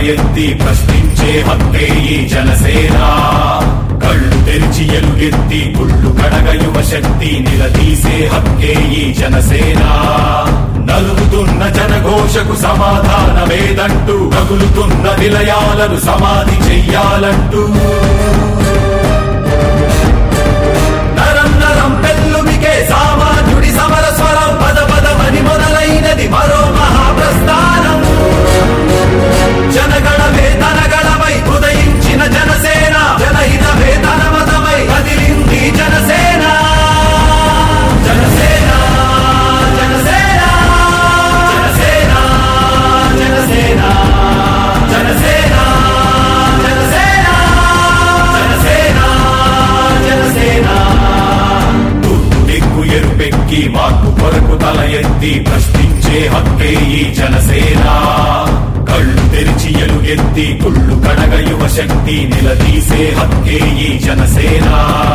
ఎత్తి ప్రశ్నించే హక్కే ఈ జనసేన కళ్ళు తెరిచి ఎలుగెత్తి గుళ్ళు కడగ యువ శక్తి నిలదీసే హక్కే ఈ జనసేన నలుగుతున్న జనఘోషకు సమాధానమేదంటూ రగులుతున్న నిలయాలను సమాధి చెయ్యాలంటూ నరం నరం పెల్లుమికే సామాన్యుడి సమర స్వరం పద పదమని మొదలైనది మరో మహాప్రస్థానం జనగణమే తనగణమై ఉదయించిన జనసేన జనహితమే తన మతమై కదిలింది జనసేన జనసేన జనసేన జనసేన జనసేన జనసేన జనసేన జనసేన జనసేన తూర్పు దిక్కు ఎరుపెక్కి మార్పు కొరకు తల ఎత్తి ప్రశ్నించే హక్కే ఈ జనసేన కళ్ళు తెరిచి ఎలుగెత్తి కుళ్ళు కడగ యువ శక్తి నిలదీసే హక్కే ఈ జనసేన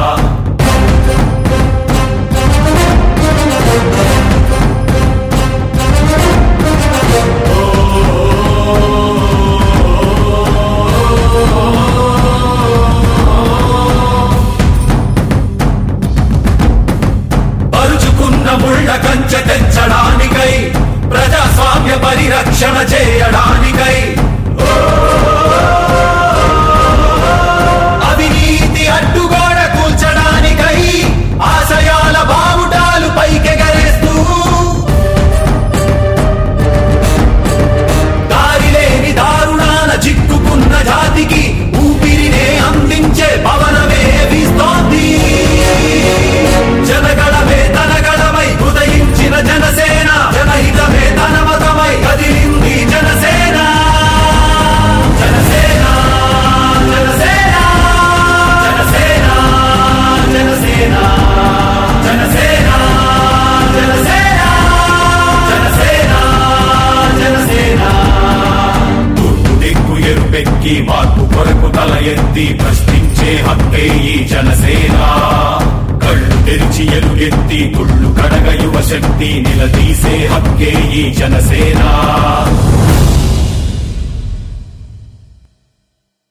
పరుచుకున్న ముళ్ళ కంచె తెచ్చడానికై ప్రజాస్వామ్య పరిరక్షణ చేయడానికై అవినీతి అడ్డుగోడ కూల్చడానికై ఆశయాల బావుటాలు పైకెగరేస్తూ దారిలేని దారుణాల చిక్కుకున్న జాతికి ఊపిరినే అందించే పవనమే వీస్తోంది జనగణమే తనగణమై ఉదయించిన జనసేన జనహితమే తన మతమై కదిలింది జనసేన జనసేన జనసేన జనసేన జనసేన జనసేన జనసేన జనసేన జనసేన తూర్పు దిక్కు ఎరుపెక్కి మార్పు కొరకు తల ఎత్తి ప్రశ్నించే హక్కే ఈ జనసేన కళ్ళు తెరిచి ఎలుగెత్తి కుళ్ళు కడగ యువ శక్తి నిలదీసే హక్కే ఈ జనసేన